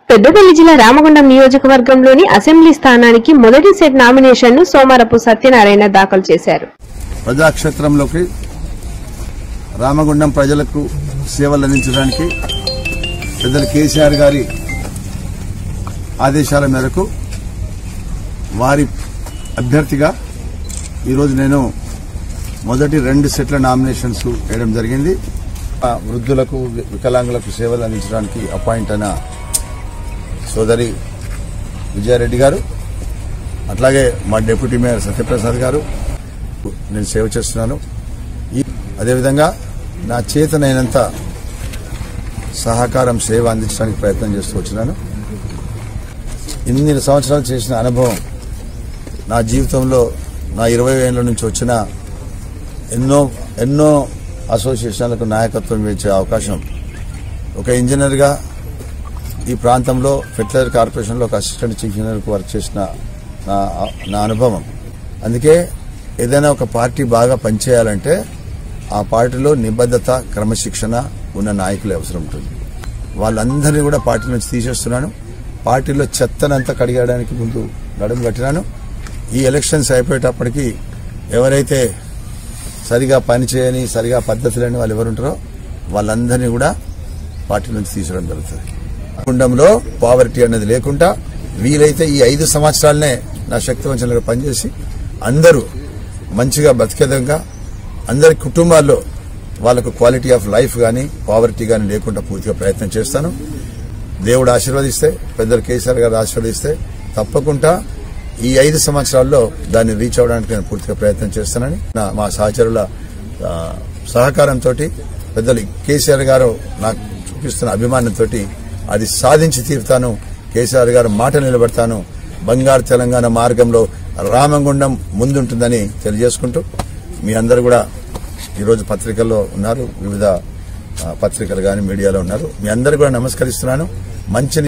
పెద్దపల్లి జిల్లా రామగుండం నియోజకవర్గంలోని అసెంబ్లీ స్థానానికి మొదటి సెట్ నామినేషన్ ను సోమరపు సత్యనారాయణ దాఖలు చేశారు ప్రజాక్షేత్రంలోకి రామగుండం ప్రజలకు సేవలు అందించడానికి పెద్దలు కేసీఆర్ గారి ఆదేశాల మేరకు వారి అభ్యర్థిగా ఈరోజు నేను మొదటి రెండు సెట్ల నామినేషన్స్ వేయడం జరిగింది ఆ వృద్ధులకు వికలాంగులకు సేవలు అందించడానికి అపాయింట్ అయిన సోదరి విజయారెడ్డి గారు అట్లాగే మా డిప్యూటీ మేయర్ సత్యప్రసాద్ గారు నేను సేవ చేస్తున్నాను ఈ అదేవిధంగా నా చేతనైనంత సహకారం సేవ అందించడానికి ప్రయత్నం చేస్తూ వచ్చినాను ఇన్ని సంవత్సరాలు చేసిన అనుభవం నా జీవితంలో నా ఇరవై ఏళ్ళ నుంచి వచ్చిన ఎన్నో ఎన్నో అసోసియేషన్లకు నాయకత్వం వహించే అవకాశం ఒక ఇంజనీర్గా ఈ ప్రాంతంలో ఫెర్టిలైజర్ కార్పొరేషన్లో ఒక అసిస్టెంట్ చీఫ్ ఇంజనీర్కి వర్క్ చేసిన నా నా అనుభవం అందుకే ఏదైనా ఒక పార్టీ బాగా పనిచేయాలంటే ఆ పార్టీలో నిబద్ధత క్రమశిక్షణ ఉన్న నాయకులే అవసరం ఉంటుంది వాళ్ళందరినీ కూడా పార్టీ నుంచి తీసేస్తున్నాను పార్టీలో చెత్తనంతా కడిగడానికి ముందు నడుము కట్టినాను ఈ ఎలక్షన్స్ అయిపోయేటప్పటికి ఎవరైతే సరిగా పనిచేయని సరిగా పద్ధతి లేని వాళ్ళు ఎవరుంటారో వాళ్ళందరినీ కూడా పార్టీ నుంచి తీసుకోవడం జరుగుతుంది కుండంలో పావర్టీ అనేది లేకుండా వీలైతే ఈ ఐదు సంవత్సరాలనే నా శక్తివంచనగా పనిచేసి అందరూ మంచిగా బతికేదంగా అందరి కుటుంబాల్లో వాళ్ళకు క్వాలిటీ ఆఫ్ లైఫ్ కానీ పావర్టీ కానీ లేకుండా పూర్తిగా ప్రయత్నం చేస్తాను దేవుడు ఆశీర్వదిస్తే పెద్దలు కేసీఆర్ గారు ఆశీర్వదిస్తే తప్పకుండా ఈ ఐదు సంవత్సరాల్లో దాన్ని రీచ్ అవడానికి నేను పూర్తిగా ప్రయత్నం చేస్తానని నా మా సహచరుల ఆ, సహకారంతో పెద్దలు కేసీఆర్ గారు నాకు చూపిస్తున్న అభిమానంతో అది సాధించి తీరుతాను కేసీఆర్ గారు మాట నిలబెడతాను బంగారు తెలంగాణ మార్గంలో రామగుండం ముందుంటుందని తెలియజేసుకుంటూ మీ అందరు కూడా ఈరోజు పత్రికల్లో ఉన్నారు వివిధ ఆ, పత్రికలు కానీ మీడియాలో ఉన్నారు మీ అందరు కూడా నమస్కరిస్తున్నాను మంచి